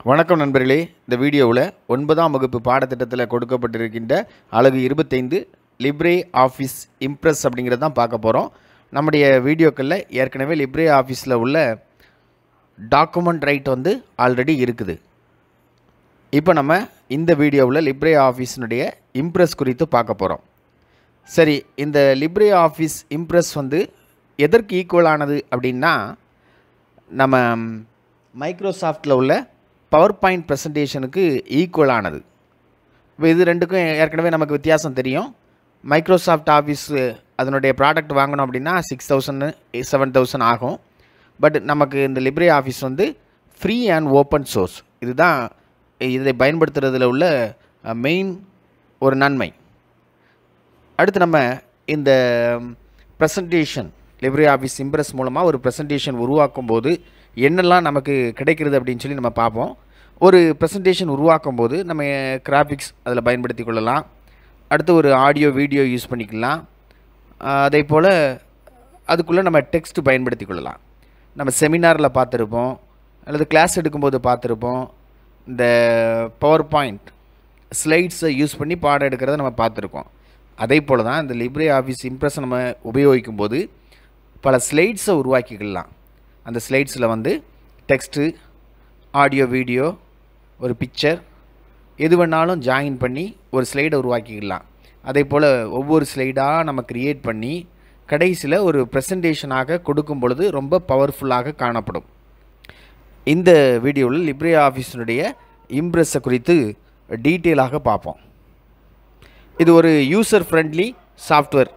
வணக்கம் நண்பர்களே இந்த வீடியோவில் ஒன்பதாம் வகுப்பு பாடத்திட்டத்தில் கொடுக்கப்பட்டிருக்கின்ற அழகு இருபத்தைந்து லிப்ரே ஆஃபீஸ் இம்ப்ரெஸ் அப்படிங்கிறது தான் பார்க்க போகிறோம் நம்முடைய வீடியோக்களில் ஏற்கனவே லிப்ரே ஆஃபீஸில் உள்ள டாக்குமெண்ட் ரைட் வந்து ஆல்ரெடி இருக்குது இப்போ நம்ம இந்த வீடியோவில் லிப்ரே ஆஃபீஸினுடைய இம்ப்ரெஸ் குறித்து பார்க்க போகிறோம் சரி இந்த லிப்ரே ஆஃபீஸ் இம்ப்ரெஸ் வந்து எதற்கு ஈக்குவலானது அப்படின்னா நம்ம மைக்ரோசாஃப்டில் உள்ள பவர் பாயிண்ட் ப்ரெசன்டேஷனுக்கு ஈக்குவலானது இப்போ இது ரெண்டுக்கும் ஏற்கனவே நமக்கு வித்தியாசம் தெரியும் மைக்ரோசாஃப்ட் ஆஃபீஸ் அதனுடைய ப்ராடக்ட் வாங்கணும் அப்படின்னா சிக்ஸ் தௌசண்ட் செவன் தௌசண்ட் ஆகும் பட் நமக்கு இந்த லிப்ரே ஆஃபீஸ் வந்து ஃப்ரீ அண்ட் ஓப்பன் சோர்ஸ் இதுதான் இதை பயன்படுத்துறதுல உள்ள மெயின் ஒரு நன்மை அடுத்து நம்ம இந்த ப்ரெசன்டேஷன் லிப்ரே ஆஃபீஸ் இம்ப்ரெஸ் மூலமாக ஒரு ப்ரெசன்டேஷன் உருவாக்கும் போது என்னெல்லாம் நமக்கு கிடைக்கிறது அப்படின்னு சொல்லி நம்ம பார்ப்போம் ஒரு ப்ரெசன்டேஷன் உருவாக்கும் போது நம்ம கிராஃபிக்ஸ் அதில் பயன்படுத்தி கொள்ளலாம் அடுத்து ஒரு ஆடியோ வீடியோ யூஸ் பண்ணிக்கலாம் அதே போல் அதுக்குள்ளே நம்ம டெக்ஸ்ட் பயன்படுத்தி கொள்ளலாம் நம்ம செமினாரில் பார்த்துருப்போம் அல்லது கிளாஸ் எடுக்கும்போது பார்த்துருப்போம் இந்த பவர் பாயிண்ட் ஸ்லைட்ஸை யூஸ் பண்ணி பாடம் எடுக்கிறத நம்ம பார்த்துருக்கோம் அதே போல் தான் இந்த லிப்ரே ஆஃபீஸ் இம்ப்ரெஸ் நம்ம உபயோகிக்கும் போது பல ஸ்லைட்ஸை உருவாக்கிக்கலாம் அந்த ஸ்லைட்ஸில் வந்து டெக்ஸ்ட்டு ஆடியோ வீடியோ ஒரு பிக்சர் எது வேணாலும் ஜாயின் பண்ணி ஒரு ஸ்லைடை உருவாக்கிக்கலாம் அதே போல் ஒவ்வொரு ஸ்லைடாக நம்ம க்ரியேட் பண்ணி கடைசியில் ஒரு ப்ரெசன்டேஷனாக கொடுக்கும் பொழுது ரொம்ப பவர்ஃபுல்லாக காணப்படும் இந்த வீடியோவில் லிப்ரே ஆஃபீஸினுடைய இம்ப்ரெஸ்ஸை குறித்து டீட்டெயிலாக பார்ப்போம் இது ஒரு user friendly software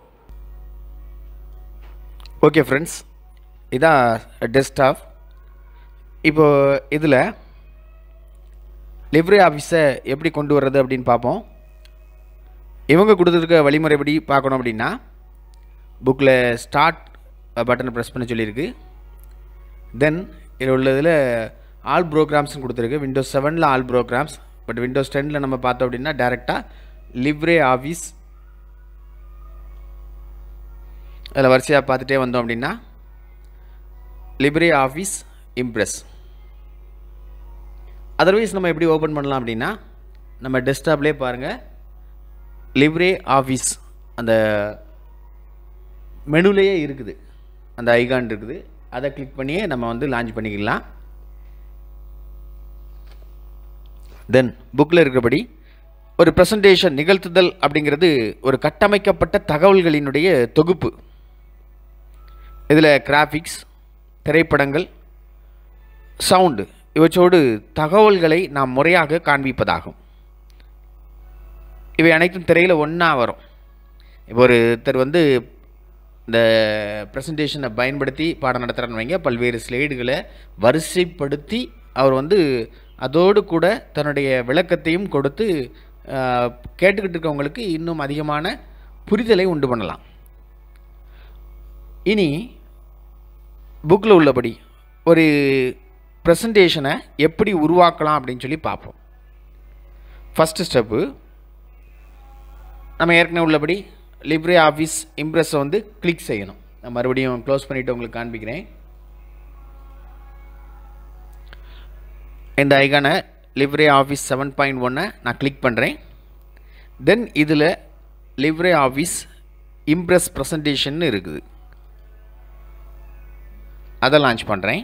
okay friends இதான் டெஸ்க்டாப் இப்போ இதில் லிப்ரே ஆஃபீஸை எப்படி கொண்டு வர்றது அப்படின்னு பார்ப்போம் இவங்க கொடுத்துருக்க வழிமுறைப்படி பார்க்கணும் அப்படின்னா புக்கில் ஸ்டார்ட் பட்டனை ப்ரெஸ் பண்ண சொல்லியிருக்கு தென் இதில் உள்ளதில் ஆல் ப்ரோக்ராம்ஸ்னு கொடுத்துருக்கு விண்டோஸ் செவனில் ஆல் ப்ரோக்ராம்ஸ் பட் விண்டோஸ் டெனில் நம்ம பார்த்தோம் அப்படின்னா டேரெக்டாக லிப்ரே ஆஃபீஸ் அதில் வரிசையாக பார்த்துட்டே வந்தோம் அப்படின்னா லிப்ரே ஆஃபீஸ் இம்ப்ரெஸ் அதர்வைஸ் நம்ம எப்படி ஓப்பன் பண்ணலாம் அப்படின்னா நம்ம டெஸ்க்டாப்லேயே பாருங்கள் லிப்ரே ஆஃபீஸ் அந்த மெனுலேயே இருக்குது அந்த ஐகான் இருக்குது அதை கிளிக் பண்ணியே நம்ம வந்து லான்ச் பண்ணிக்கலாம் தென் புக்கில் இருக்கிறபடி ஒரு ப்ரெசன்டேஷன் நிகழ்த்துதல் அப்படிங்கிறது ஒரு கட்டமைக்கப்பட்ட தகவல்களினுடைய தொகுப்பு இதில் கிராஃபிக்ஸ் திரைப்படங்கள் சவுண்டு இவற்றோடு தகவல்களை நாம் முறையாக காண்பிப்பதாகும் இவை அனைத்தும் திரையில் ஒன்றா வரும் இப்போ ஒருத்தர் வந்து இந்த ப்ரெசன்டேஷனை பயன்படுத்தி பாடம் நடத்துகிறான்னு வைங்க பல்வேறு ஸ்லைடுகளை வரிசைப்படுத்தி அவர் வந்து அதோடு கூட தன்னுடைய விளக்கத்தையும் கொடுத்து கேட்டுக்கிட்டு இருக்கவங்களுக்கு இன்னும் அதிகமான புரிதலை உண்டு பண்ணலாம் இனி புக்கில் உள்ளபடி ஒரு ப்ரெசன்டேஷனை எப்படி உருவாக்கலாம் அப்படின்னு சொல்லி பார்ப்போம் ஃபஸ்ட்டு ஸ்டெப்பு நம்ம ஏற்கனவே உள்ளபடி லிப்ரே ஆஃபீஸ் இம்ப்ரெஸ்ஸை வந்து கிளிக் செய்யணும் நான் மறுபடியும் க்ளோஸ் பண்ணிவிட்டு உங்களுக்கு காண்பிக்கிறேன் இந்த ஐகானை லிவ்ரே ஆஃபீஸ் செவன் பாயிண்ட் ஒன்னை நான் கிளிக் பண்ணுறேன் தென் இதில் லிவ்ரே ஆஃபீஸ் இம்ப்ரெஸ் ப்ரெசன்டேஷன் இருக்குது அதை லான்ச் பண்ணுறேன்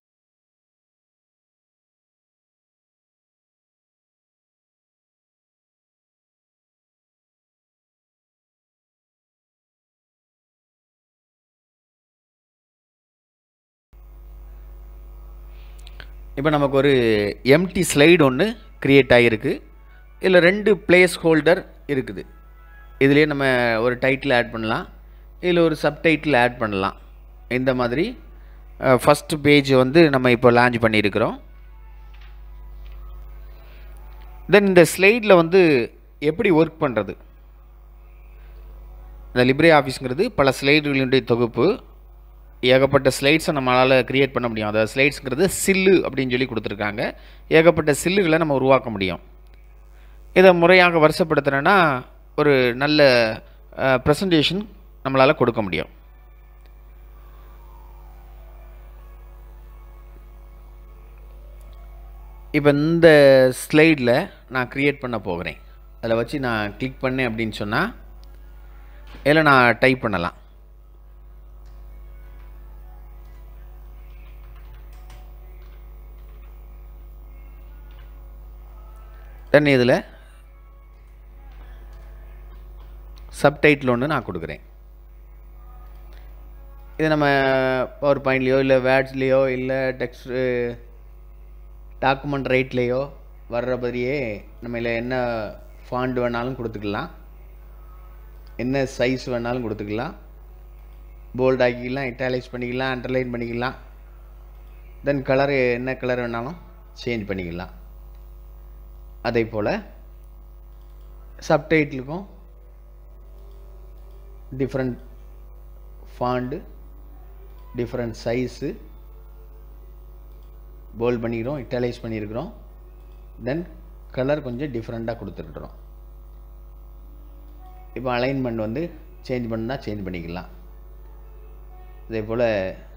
இப்போ நமக்கு ஒரு எம்டி ஸ்லைடு ஒன்று க்ரியேட் ஆகிருக்கு இதில் ரெண்டு பிளேஸ் ஹோல்டர் இருக்குது இதுலேயே நம்ம ஒரு டைட்டில் ஆட் பண்ணலாம் இதில் ஒரு சப்டைட்டில் ஆட் பண்ணலாம் இந்த மாதிரி ஃபஸ்ட்டு பேஜ் வந்து நம்ம இப்போ லான்ச் பண்ணியிருக்கிறோம் தென் இந்த ஸ்லைடில் வந்து எப்படி ஒர்க் பண்ணுறது இந்த லிப்ரே ஆஃபீஸுங்கிறது பல ஸ்லைடுகளினுடைய தொகுப்பு ஏகப்பட்ட ஸ்லைட்ஸை நம்மளால் க்ரியேட் பண்ண முடியும் அதாவது ஸ்லைட்ஸுங்கிறது சில்லு அப்படின்னு சொல்லி கொடுத்துருக்காங்க ஏகப்பட்ட சில்லுகளை நம்ம உருவாக்க முடியும் இதை முறையாக வருஷப்படுத்துகிறேன்னா ஒரு நல்ல ப்ரெசன்டேஷன் நம்மளால் கொடுக்க முடியும் இப்போ இந்த ஸ்லைடில் நான் க்ரியேட் பண்ண போகிறேன் அதில் வச்சு நான் கிளிக் பண்ணேன் அப்படின்னு சொன்னால் இதில் நான் டைப் பண்ணலாம் தென் இதில் சப்டைட்டில் ஒன்று நான் கொடுக்குறேன் இது நம்ம பவர் பாயிண்ட்லேயோ இல்லை வேர்ட்ஸ்லேயோ இல்லை டெக்ஸ்ட் டாக்குமெண்ட் ரைட்லேயோ வர்றபடியே நம்ம இதில் என்ன ஃபாண்ட் வேணாலும் கொடுத்துக்கலாம் என்ன சைஸ் வேணாலும் கொடுத்துக்கலாம் போல்ட் ஆக்கிக்கலாம் இட்டாலைஸ் பண்ணிக்கலாம் அண்டர்லைன் பண்ணிக்கலாம் தென் கலர் என்ன கலர் வேணாலும் சேஞ்ச் பண்ணிக்கலாம் அதே போல் சப்டைட்டிலுக்கும் different font different size bold பண்ணிக்கிறோம் இட்டாலைஸ் பண்ணியிருக்கிறோம் தென் கலர் கொஞ்சம் டிஃப்ரெண்ட்டாக கொடுத்துருக்குறோம் இப்போ அலைன்மெண்ட் வந்து சேஞ்ச் பண்ணால் சேஞ்ச் பண்ணிக்கலாம் இதே போல்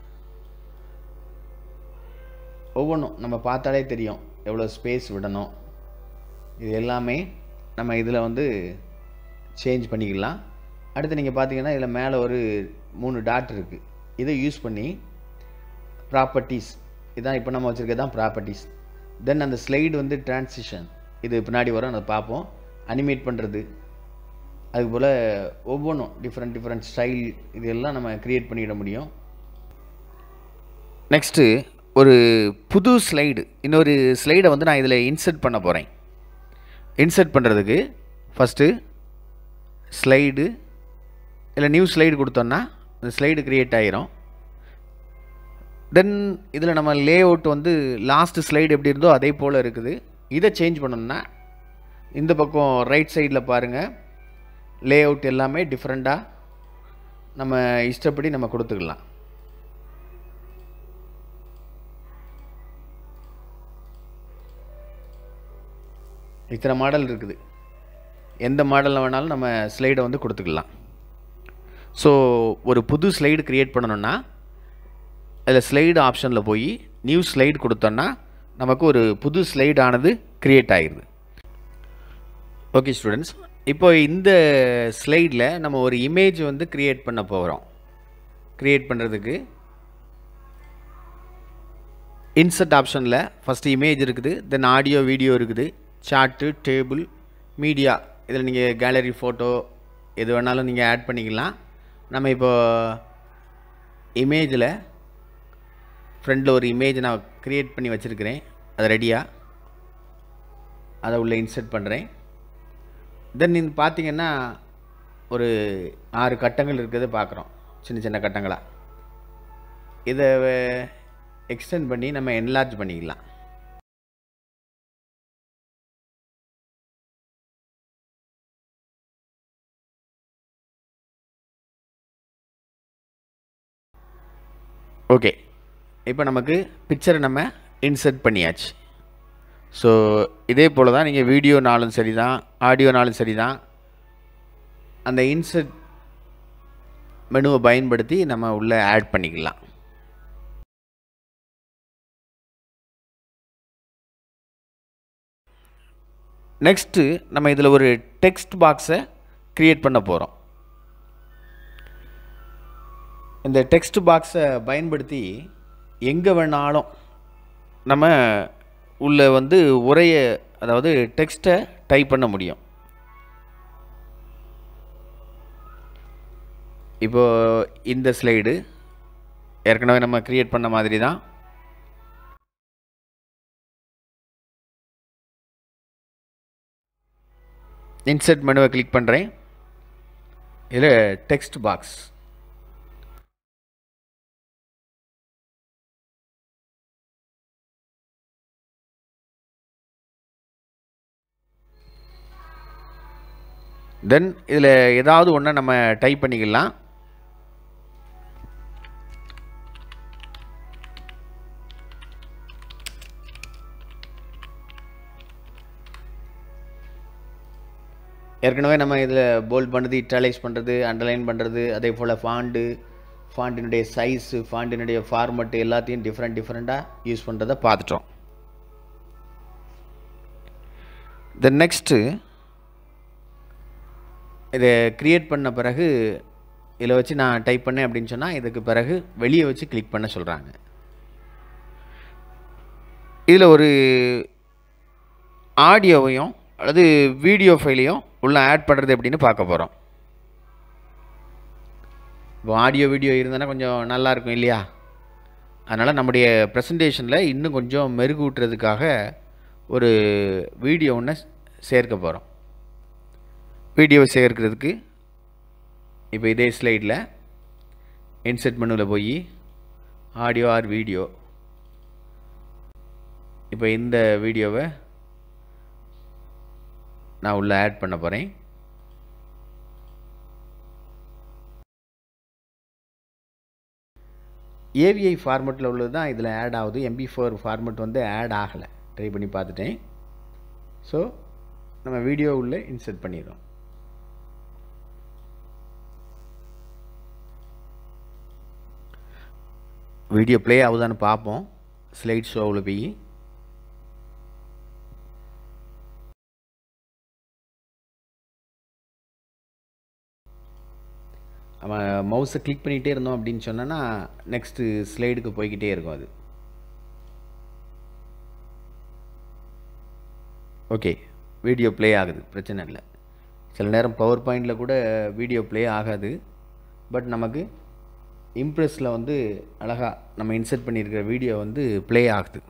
ஒவ்வொன்றும் நம்ம பார்த்தாலே தெரியும் எவ்வளோ ஸ்பேஸ் விடணும் இது எல்லாமே நம்ம இதில் வந்து சேஞ்ச் பண்ணிக்கலாம் அடுத்து நீங்கள் பார்த்தீங்கன்னா இதில் மேலே ஒரு மூணு டாட் இருக்குது இதை யூஸ் பண்ணி ப்ராப்பர்ட்டிஸ் இதான் இப்போ நம்ம வச்சுருக்கிறது தான் ப்ராப்பர்ட்டிஸ் தென் அந்த ஸ்லைடு வந்து டிரான்சிஷன் இது பின்னாடி வரும் அதை பார்ப்போம் அனிமேட் பண்ணுறது அதுபோல் ஒவ்வொன்றும் டிஃப்ரெண்ட் டிஃப்ரெண்ட் ஸ்டைல் இது எல்லாம் நம்ம க்ரியேட் பண்ணிட முடியும் நெக்ஸ்ட்டு ஒரு புது ஸ்லைடு இன்னொரு ஸ்லைடை வந்து நான் இதில் இன்சர்ட் பண்ண போகிறேன் இன்சர்ட் பண்ணுறதுக்கு ஃபஸ்ட்டு ஸ்லைடு இல்லை நியூ ஸ்லைடு கொடுத்தோன்னா அந்த ஸ்லைடு க்ரியேட் ஆகிரும் தென் இதில் நம்ம லே அவுட் வந்து லாஸ்ட் ஸ்லைடு எப்படி இருந்தோ அதே போல் இருக்குது இதை சேஞ்ச் பண்ணணும்னா இந்த பக்கம் ரைட் சைடில் பாருங்கள் லே அவுட் எல்லாமே டிஃப்ரெண்ட்டாக நம்ம இஷ்டப்படி நம்ம கொடுத்துக்கலாம் இத்தனை மாடல் இருக்குது எந்த மாடலில் வேணாலும் நம்ம ஸ்லைடை வந்து கொடுத்துக்கலாம் ஸோ ஒரு புது ஸ்லைடு க்ரியேட் பண்ணணுன்னா அதில் ஸ்லைடு ஆப்ஷனில் போய் நியூ ஸ்லைடு கொடுத்தோன்னா நமக்கு ஒரு புது ஸ்லைடு ஆனது க்ரியேட் ஆகிடுது ஓகே ஸ்டூடெண்ட்ஸ் இப்போ இந்த ஸ்லைடில் நம்ம ஒரு இமேஜ் வந்து க்ரியேட் பண்ண போகிறோம் க்ரியேட் பண்ணுறதுக்கு இன்சர்ட் ஆப்ஷனில் ஃபஸ்ட்டு இமேஜ் இருக்குது தென் ஆடியோ வீடியோ இருக்குது சார்ட்டு டேபிள் மீடியா இதில் நீங்கள் கேலரி ஃபோட்டோ எது வேணாலும் நீங்கள் ஆட் பண்ணிக்கலாம் நம்ம இப்போ இமேஜில் ஃப்ரண்டில் ஒரு இமேஜ் நான் க்ரியேட் பண்ணி வச்சுருக்கிறேன் அது ரெடியாக அதை உள்ளே இன்சர்ட் பண்ணுறேன் தென் இது பார்த்தீங்கன்னா ஒரு ஆறு கட்டங்கள் இருக்கிறத பார்க்குறோம் சின்ன சின்ன கட்டங்களாக இதை எக்ஸ்டெண்ட் பண்ணி நம்ம என்லார்ஜ் பண்ணிக்கலாம் ஓகே இப்போ நமக்கு பிக்சரை நம்ம இன்சர்ட் பண்ணியாச்சு ஸோ இதே போல் தான் நீங்கள் வீடியோனாலும் சரி தான் ஆடியோனாலும் சரி தான் அந்த இன்சர்ட் மெனுவை பயன்படுத்தி நம்ம உள்ளே ஆட் பண்ணிக்கலாம் நெக்ஸ்ட்டு நம்ம இதில் ஒரு டெக்ஸ்ட் பாக்ஸை க்ரியேட் பண்ண போகிறோம் இந்த டெக்ஸ்ட் பாக்ஸை பயன்படுத்தி எங்கே வேணாலும் நம்ம உள்ள வந்து உரைய அதாவது டெக்ஸ்ட்டை டைப் பண்ண முடியும் இப்போ இந்த ஸ்லைடு ஏற்கனவே நம்ம க்ரியேட் பண்ண மாதிரி தான் இன்சர்ட் மெனுவை கிளிக் பண்ணுறேன் இதில் டெக்ஸ்ட் பாக்ஸ் தென் இதில் ஏதாவது ஒன்று நம்ம டைப் பண்ணிக்கலாம் ஏற்கனவே நம்ம இதில் போல்ட் பண்ணுறது இட்டாலைஸ் பண்ணுறது அண்டர்லைன் பண்ணுறது அதே போல் ஃபாண்டு ஃபாண்டினுடைய சைஸு ஃபாண்டினுடைய ஃபார்மெட்டு எல்லாத்தையும் டிஃப்ரெண்ட் டிஃப்ரெண்ட்டாக யூஸ் பண்ணுறதை பார்த்துட்டோம் தென் நெக்ஸ்ட்டு இதை க்ரியேட் பண்ண பிறகு இதில் வச்சு நான் டைப் பண்ணேன் அப்படின்னு சொன்னால் இதுக்கு பிறகு வெளியே வச்சு கிளிக் பண்ண சொல்கிறாங்க இதில் ஒரு ஆடியோவையும் அல்லது வீடியோ ஃபைலையும் உள்ளே ஆட் பண்ணுறது எப்படின்னு பார்க்க போகிறோம் இப்போ ஆடியோ வீடியோ இருந்தனா கொஞ்சம் நல்லா இருக்கும் இல்லையா அதனால் நம்முடைய ப்ரெசன்டேஷனில் இன்னும் கொஞ்சம் மெருகூட்டுறதுக்காக ஒரு வீடியோ ஒன்று சேர்க்க போகிறோம் வீடியோ சேர்க்கிறதுக்கு இப்போ இதே ஸ்லைடில் இன்செர்ட் மெனுவில் போய் ஆடியோ ஆர் வீடியோ இப்போ இந்த வீடியோவை நான் உள்ளே ஆட் பண்ண போகிறேன் ஏவிஐ ஃபார்மெட்டில் உள்ளது தான் இதில் ஆட் ஆகுது எம்பி ஃபோர் ஃபார்மெட் வந்து ஆட் ஆகலை ட்ரை பண்ணி பார்த்துட்டேன் ஸோ நம்ம வீடியோ உள்ளே இன்சர்ட் பண்ணிடுறோம் வீடியோ ப்ளே ஆகுதான்னு பார்ப்போம் ஸ்லைட் ஷோவில் போய் நம்ம மவுஸை கிளிக் பண்ணிகிட்டே இருந்தோம் அப்படின்னு சொன்னோன்னா நெக்ஸ்ட்டு ஸ்லைடுக்கு போய்கிட்டே இருக்கும் அது ஓகே வீடியோ ப்ளே ஆகுது பிரச்சனை இல்லை சில நேரம் பவர் பாயிண்டில் கூட வீடியோ ப்ளே ஆகாது பட் நமக்கு இம்ப்ரெஸில் வந்து அழகாக நம்ம இன்சர்ட் பண்ணியிருக்கிற வீடியோ வந்து ப்ளே ஆகுது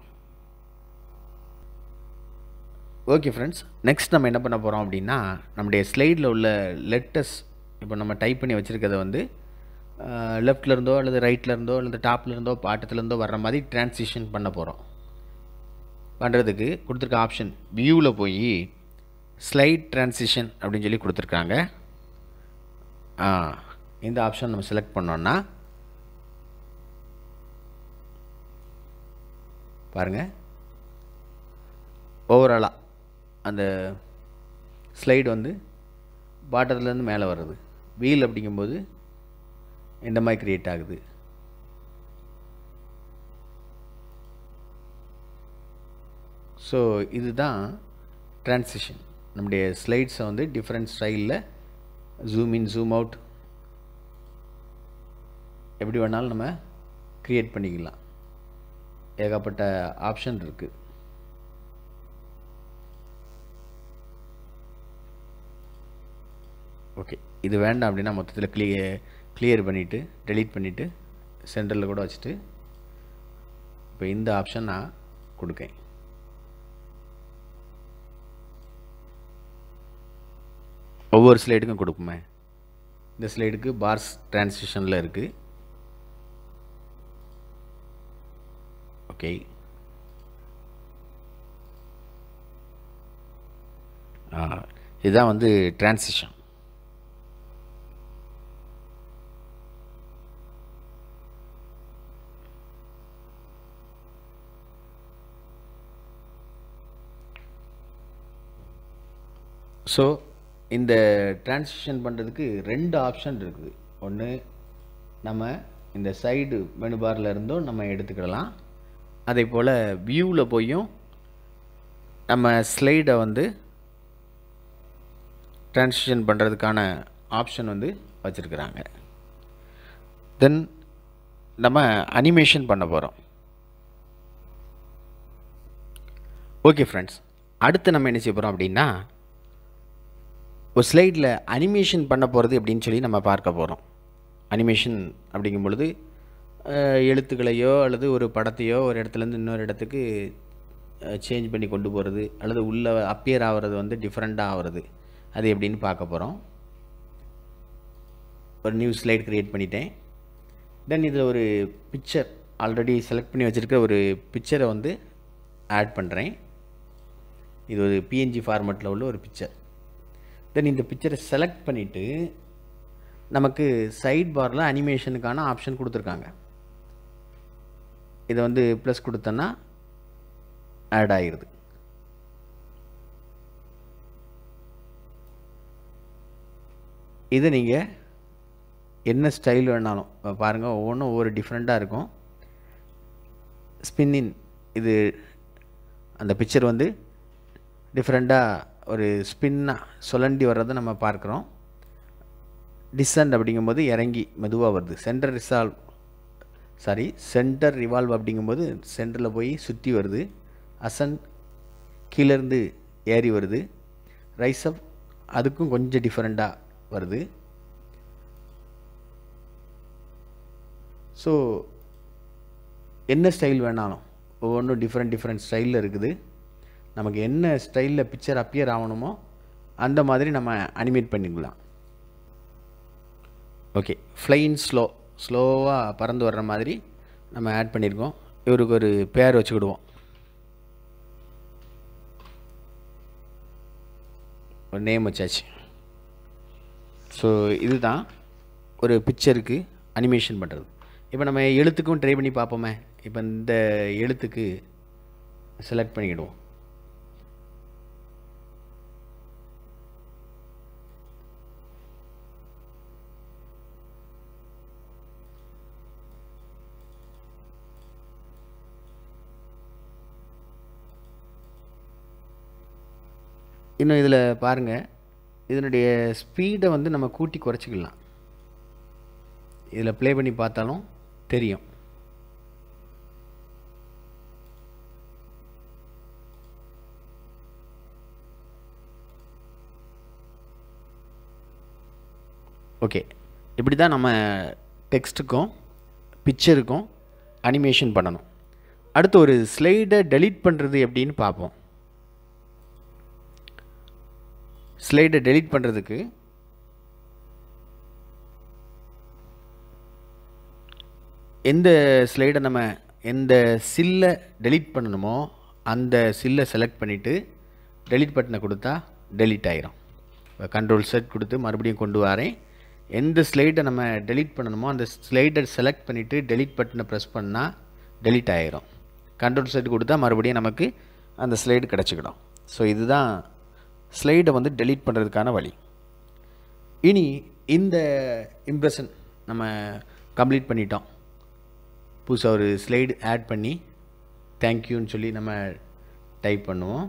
ஓகே ஃப்ரெண்ட்ஸ் நெக்ஸ்ட் நம்ம என்ன பண்ண போகிறோம் அப்படின்னா நம்முடைய ஸ்லைடில் உள்ள லெட்டஸ் இப்போ நம்ம டைப் பண்ணி வச்சுருக்கிறத வந்து லெஃப்டில் இருந்தோ அல்லது ரைட்டில் இருந்தோ அல்லது டாப்பில் இருந்தோ பாட்டத்துலேருந்தோ வர்ற மாதிரி டிரான்சிஷன் பண்ண போகிறோம் பண்ணுறதுக்கு கொடுத்துருக்க ஆப்ஷன் வியூவில் போய் ஸ்லைட் டிரான்சிஷன் அப்படின்னு சொல்லி கொடுத்துருக்காங்க இந்த ஆப்ஷன் நம்ம செலக்ட் பண்ணோன்னா பாருங்கள் ஓவராலாக அந்த ஸ்லைடு வந்து பாட்டத்துலேருந்து மேலே வர்றது வீல் அப்படிங்கும்போது இந்த மாதிரி க்ரியேட் ஆகுது ஸோ இதுதான் ட்ரான்சிஷன் நம்முடைய ஸ்லைட்ஸை வந்து டிஃப்ரெண்ட் ஸ்டைலில் ஜூம் இன் ஜூம் அவுட் எப்படி வேணாலும் நம்ம க்ரியேட் பண்ணிக்கலாம் ஏகப்பட்ட ஆப்ஷன் இருக்குது ஓகே இது வேண்டாம் அப்படின்னா மொத்தத்தில் கிளிய கிளியர் பண்ணிவிட்டு டெலீட் பண்ணிவிட்டு சென்டரில் கூட வச்சுட்டு இப்போ இந்த ஆப்ஷன் நான் கொடுக்கேன் ஒவ்வொரு ஸ்லைடுக்கும் கொடுக்குமே இந்த ஸ்லைடுக்கு பார்ஸ் டிரான்சிஷனில் இருக்குது ஓகே இதுதான் வந்து டிரான்சிஷன் ஸோ இந்த டிரான்சிஷன் பண்ணுறதுக்கு ரெண்டு ஆப்ஷன் இருக்குது ஒன்று நம்ம இந்த சைடு மெனு பாரில் இருந்தும் நம்ம எடுத்துக்கிடலாம் அதே போல் வியூவில் போயும் நம்ம ஸ்லைடை வந்து டிரான்சிஷன் பண்ணுறதுக்கான ஆப்ஷன் வந்து வச்சுருக்குறாங்க தென் நம்ம அனிமேஷன் பண்ண போகிறோம் ஓகே ஃப்ரெண்ட்ஸ் அடுத்து நம்ம என்ன செய்ய போகிறோம் அப்படின்னா ஒரு ஸ்லைடில் அனிமேஷன் பண்ண போகிறது அப்படின்னு சொல்லி நம்ம பார்க்க போகிறோம் அனிமேஷன் அப்படிங்கும் பொழுது எழுத்துக்களையோ அல்லது ஒரு படத்தையோ ஒரு இடத்துலேருந்து இன்னொரு இடத்துக்கு சேஞ்ச் பண்ணி கொண்டு போகிறது அல்லது உள்ளே அப்பியர் ஆகிறது வந்து டிஃப்ரெண்ட்டாக ஆகிறது அது எப்படின்னு பார்க்க போகிறோம் ஒரு நியூ ஸ்லைட் க்ரியேட் பண்ணிட்டேன் தென் இதில் ஒரு பிக்சர் ஆல்ரெடி செலக்ட் பண்ணி வச்சுருக்க ஒரு பிக்சரை வந்து ஆட் பண்ணுறேன் இது ஒரு பிஎன்ஜி ஃபார்மெட்டில் உள்ள ஒரு பிக்சர் தென் இந்த பிக்சரை செலக்ட் பண்ணிவிட்டு நமக்கு சைட் பாரில் அனிமேஷனுக்கான ஆப்ஷன் கொடுத்துருக்காங்க இதை வந்து ப்ளஸ் கொடுத்தோன்னா ஆட் ஆகிடுது இது நீங்கள் என்ன ஸ்டைல் வேணாலும் பாருங்கள் ஒவ்வொன்றும் ஒவ்வொரு டிஃப்ரெண்ட்டாக இருக்கும் ஸ்பின்னின் இது அந்த பிக்சர் வந்து டிஃப்ரெண்ட்டாக ஒரு ஸ்பின்னாக சுழண்டி வர்றதை நம்ம பார்க்குறோம் டிசன்ட் அப்படிங்கும்போது இறங்கி மெதுவாக வருது centre resolve sorry centre revolve அப்படிங்கும்போது சென்டரில் போய் சுற்றி வருது அசன் கீழேருந்து ஏறி வருது ரைஸ் அப் அதுக்கும் கொஞ்சம் டிஃப்ரெண்ட்டாக வருது ஸோ என்ன ஸ்டைல் வேணாலும் ஒவ்வொன்றும் டிஃப்ரெண்ட் டிஃப்ரெண்ட் ஸ்டைலில் இருக்குது நமக்கு என்ன ஸ்டைலில் பிக்சர் அப்பியர் ஆகணுமோ அந்த மாதிரி நம்ம அனிமேட் பண்ணிக்கலாம் ஓகே ஃப்ளைன் ஸ்லோ ஸ்லோவாக பறந்து வர்ற மாதிரி நம்ம ஆட் பண்ணியிருக்கோம் இவருக்கு ஒரு பேர் வச்சுக்கிடுவோம் ஒரு நேம் வச்சாச்சு ஸோ இதுதான் ஒரு பிக்சருக்கு அனிமேஷன் பண்ணுறது இப்போ நம்ம எழுத்துக்கும் ட்ரை பண்ணி பார்ப்போமே இப்போ இந்த எழுத்துக்கு செலக்ட் பண்ணிக்கிடுவோம் இன்னும் இதில் பாருங்கள் இதனுடைய ஸ்பீடை வந்து நம்ம கூட்டி குறைச்சிக்கலாம் இதில் ப்ளே பண்ணி பார்த்தாலும் தெரியும் ஓகே இப்படி தான் நம்ம டெக்ஸ்ட்டுக்கும் பிக்சருக்கும் அனிமேஷன் பண்ணணும் அடுத்து ஒரு ஸ்லைடை டெலீட் பண்ணுறது எப்படின்னு பார்ப்போம் ஸ்லைடை டெலீட் பண்ணுறதுக்கு எந்த ஸ்லைடை நம்ம எந்த சில்லை டெலீட் பண்ணணுமோ அந்த சில்லை செலக்ட் பண்ணிவிட்டு டெலீட் பட்டனை கொடுத்தா டெலீட் ஆயிரும் இப்போ கண்ட்ரோல் செட் கொடுத்து மறுபடியும் கொண்டு வரேன் எந்த ஸ்லைடை நம்ம டெலீட் பண்ணணுமோ அந்த ஸ்லைடை செலக்ட் பண்ணிவிட்டு டெலீட் பட்டனை ப்ரெஸ் பண்ணால் டெலீட் ஆயிரும் கண்ட்ரோல் செட் கொடுத்தா மறுபடியும் நமக்கு அந்த ஸ்லைடு கிடச்சிக்கிடும் ஸோ இதுதான் ஸ்லைடை வந்து டெலீட் பண்ணுறதுக்கான வழி இனி இந்த இம்ப்ரெஷன் நம்ம கம்ப்ளீட் பண்ணிட்டோம் புதுசாக ஒரு ஸ்லைடு ஆட் பண்ணி தேங்க்யூன்னு சொல்லி நம்ம டைப் பண்ணுவோம்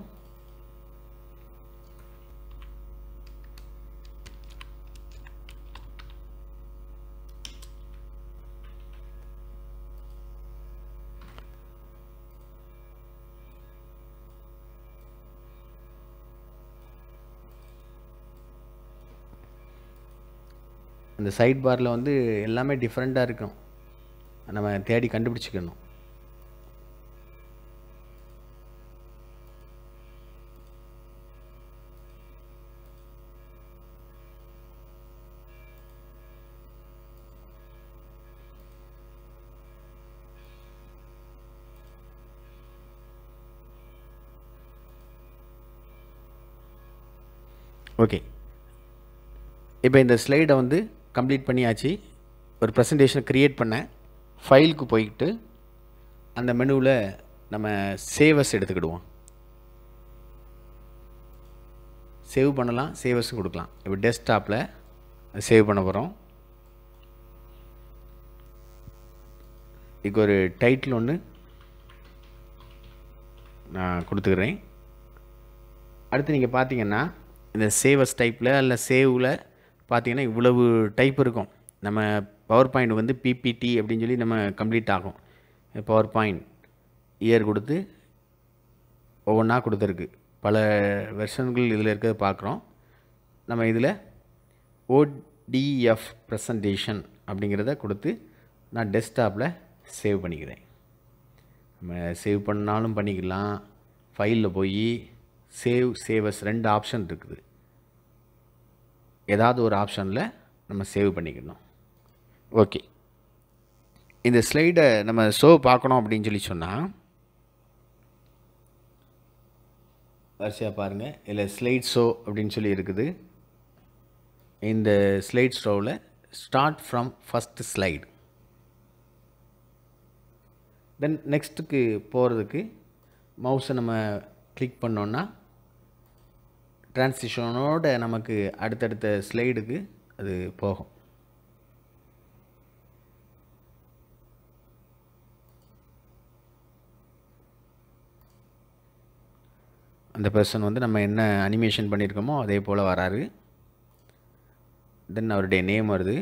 அந்த சைட் பாரில் வந்து எல்லாமே டிஃப்ரெண்ட்டாக இருக்கும் நம்ம தேடி கண்டுபிடிச்சிக்கணும் ஓகே இப்போ இந்த ஸ்லைடை வந்து கம்ப்ளீட் பண்ணியாச்சு ஒரு ப்ரெசன்டேஷனை க்ரியேட் பண்ணேன் ஃபைலுக்கு போய்கிட்டு அந்த மெனுவில் நம்ம சேவஸ் எடுத்துக்கிடுவோம் சேவ் பண்ணலாம் சேவஸும் கொடுக்கலாம் இப்போ டெஸ்க்டாப்பில் சேவ் பண்ண போகிறோம் இதுக்கு ஒரு டைட்டில் ஒன்று நான் கொடுத்துக்கிறேன் அடுத்து நீங்கள் பார்த்தீங்கன்னா இந்த சேவஸ் டைப்பில் அல்ல சேவில் பார்த்தீங்கன்னா இவ்வளவு டைப் இருக்கும் நம்ம பவர் பாயிண்ட் வந்து பிபிடி அப்படின்னு சொல்லி நம்ம கம்ப்ளீட் ஆகும் பவர் பாயிண்ட் இயர் கொடுத்து ஒவ்வொன்றா கொடுத்துருக்கு பல வெர்ஷன்கள் இதில் இருக்கிறத பார்க்குறோம் நம்ம இதில் ஓடிஎஃப் ப்ரெசன்டேஷன் அப்படிங்கிறத கொடுத்து நான் டெஸ்க்டாப்பில் சேவ் பண்ணிக்கிறேன் நம்ம சேவ் பண்ணாலும் பண்ணிக்கலாம் ஃபைலில் போய் சேவ் சேவஸ் ரெண்டு ஆப்ஷன் இருக்குது ஏதாவது ஒரு ஆப்ஷனில் நம்ம சேவ் பண்ணிக்கணும் ஓகே இந்த ஸ்லைடை நம்ம ஷோ பார்க்கணும் அப்படின்னு சொல்லி சொன்னால் வரிசையாக பாருங்கள் இதில் ஸ்லைட் ஷோ அப்படின்னு சொல்லி இருக்குது இந்த ஸ்லைட் ஷோவில் start from first slide then நெக்ஸ்ட்டுக்கு போகிறதுக்கு மவுஸை நம்ம கிளிக் பண்ணோன்னா டிரான்சிஷனோட நமக்கு அடுத்தடுத்த ஸ்லைடுக்கு அது போகும் அந்த பர்சன் வந்து நம்ம என்ன அனிமேஷன் பண்ணியிருக்கோமோ அதே போல் வராரு தென் அவருடைய நேம் வருது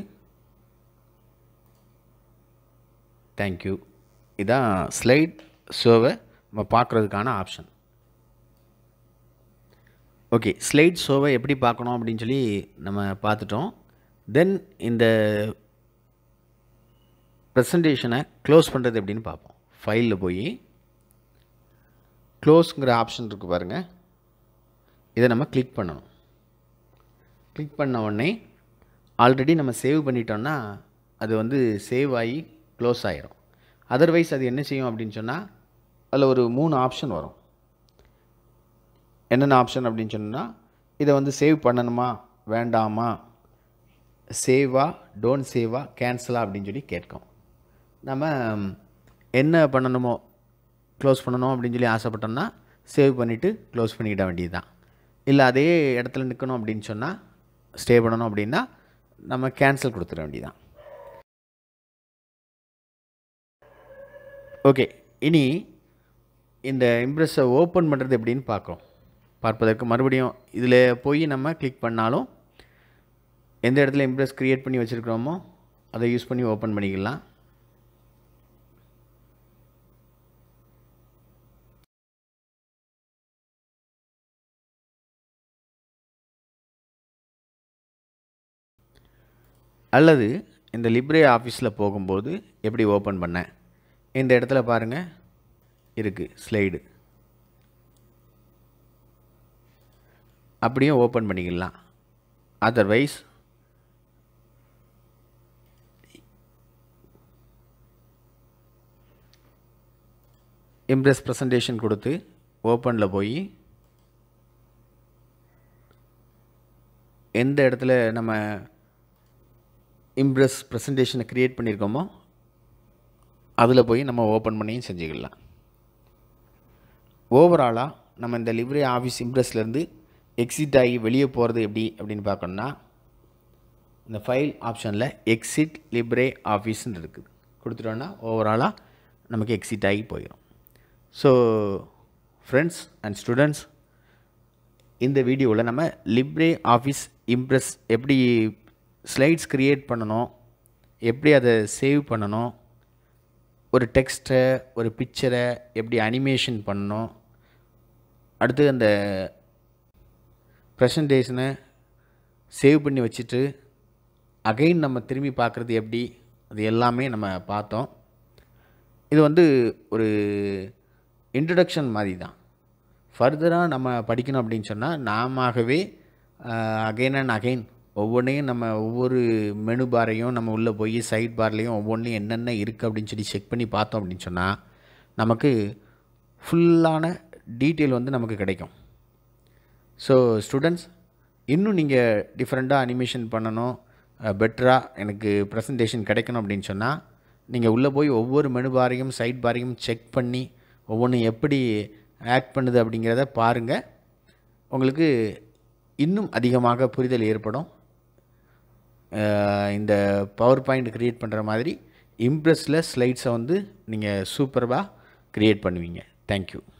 தேங்க்யூ இதான் ஸ்லைட் ஷோவை நம்ம பார்க்குறதுக்கான ஆப்ஷன் ஓகே ஸ்லைட் ஷோவை எப்படி பார்க்கணும் அப்படின்னு சொல்லி நம்ம பார்த்துட்டோம் தென் இந்த ப்ரெசன்டேஷனை க்ளோஸ் பண்ணுறது எப்படின்னு பார்ப்போம் ஃபைலில் போய் க்ளோஸுங்கிற ஆப்ஷன் இருக்குது பாருங்கள் இதை நம்ம கிளிக் பண்ணணும் கிளிக் பண்ண உடனே ஆல்ரெடி நம்ம சேவ் பண்ணிட்டோம்னா அது வந்து சேவ் ஆகி க்ளோஸ் ஆகிரும் அதர்வைஸ் அது என்ன செய்யும் அப்படின்னு சொன்னால் அதில் ஒரு மூணு ஆப்ஷன் வரும் என்னென்ன ஆப்ஷன் அப்படின்னு சொன்னால் இதை வந்து சேவ் பண்ணணுமா வேண்டாமா சேவா டோன்ட் சேவா கேன்சலா அப்படின்னு சொல்லி கேட்கும் நம்ம என்ன பண்ணணுமோ க்ளோஸ் பண்ணணும் அப்படின்னு சொல்லி ஆசைப்பட்டோம்னா சேவ் பண்ணிவிட்டு க்ளோஸ் பண்ணிக்கிட வேண்டியது தான் இல்லை அதே இடத்துல நிற்கணும் அப்படின்னு சொன்னால் ஸ்டே பண்ணணும் அப்படின்னா நம்ம கேன்சல் கொடுத்துட வேண்டியதான் ஓகே இனி இந்த இம்ப்ரெஸ்ஸை ஓப்பன் பண்ணுறது எப்படின்னு பார்க்குறோம் பார்ப்பதற்கு மறுபடியும் இதில் போய் நம்ம கிளிக் பண்ணாலும் எந்த இடத்துல இம்ப்ரெஸ் க்ரியேட் பண்ணி வச்சுருக்கிறோமோ அதை யூஸ் பண்ணி ஓப்பன் பண்ணிக்கலாம் அல்லது இந்த லிப்ரே ஆஃபீஸில் போகும்போது எப்படி ஓப்பன் பண்ணேன் இந்த இடத்துல பாருங்கள் இருக்குது ஸ்லைடு அப்படியும் ஓப்பன் பண்ணிக்கலாம் அதர்வைஸ் இம்ப்ரெஸ் ப்ரெசன்டேஷன் கொடுத்து ஓப்பனில் போய் எந்த இடத்துல நம்ம இம்ப்ரெஸ் ப்ரெசன்டேஷனை க்ரியேட் பண்ணியிருக்கோமோ அதில் போய் நம்ம ஓப்பன் பண்ணியும் செஞ்சுக்கலாம் ஓவராலாக நம்ம இந்த லிப்ரே ஆஃபீஸ் இம்ப்ரெஸ்லேருந்து எக்ஸிட் ஆகி வெளியே போகிறது எப்படி அப்படின்னு பார்க்கணுன்னா இந்த ஃபைல் ஆப்ஷனில் எக்ஸிட் லிப்ரே ஆஃபீஸ்ன்னு இருக்குது கொடுத்துட்டோன்னா ஓவராலாக நமக்கு எக்ஸிட் ஆகி போயிடும் ஸோ ஃப்ரெண்ட்ஸ் அண்ட் ஸ்டூடெண்ட்ஸ் இந்த வீடியோவில் நம்ம லிப்ரே ஆஃபீஸ் இம்ப்ரெஸ் எப்படி ஸ்லைட்ஸ் க்ரியேட் பண்ணணும் எப்படி அதை சேவ் பண்ணணும் ஒரு டெக்ஸ்ட்டை ஒரு பிக்சரை எப்படி அனிமேஷன் பண்ணணும் அடுத்து அந்த ப்ரெசன்டேஷனை சேவ் பண்ணி வச்சுட்டு அகைன் நம்ம திரும்பி பார்க்குறது எப்படி அது எல்லாமே நம்ம பார்த்தோம் இது வந்து ஒரு இன்ட்ரடக்ஷன் மாதிரி தான் ஃபர்தராக நம்ம படிக்கணும் அப்படின்னு சொன்னால் நாமவே அகைன் அண்ட் அகைன் ஒவ்வொன்றையும் நம்ம ஒவ்வொரு மெனு பாரையும் நம்ம உள்ளே போய் சைட் பார்லேயும் ஒவ்வொன்றையும் என்னென்ன இருக்குது அப்படின்னு சொல்லி செக் பண்ணி பார்த்தோம் அப்படின்னு சொன்னால் நமக்கு ஃபுல்லான டீட்டெயில் வந்து நமக்கு கிடைக்கும் ஸோ ஸ்டூடெண்ட்ஸ் இன்னும் நீங்கள் டிஃப்ரெண்ட்டாக அனிமேஷன் பண்ணணும் பெட்டராக எனக்கு ப்ரெசன்டேஷன் கிடைக்கணும் அப்படின்னு சொன்னால் நீங்கள் உள்ளே போய் ஒவ்வொரு மெனு பாரையும் சைட் பாரையும் செக் பண்ணி ஒவ்வொன்றும் எப்படி ஆக்ட் பண்ணுது அப்படிங்கிறத பாருங்கள் உங்களுக்கு இன்னும் அதிகமாக புரிதல் ஏற்படும் இந்த பவர் பாயிண்ட் க்ரியேட் பண்ணுற மாதிரி இம்ப்ரெஸில் ஸ்லைட்ஸை வந்து நீங்கள் சூப்பராக க்ரியேட் பண்ணுவீங்க தேங்க்யூ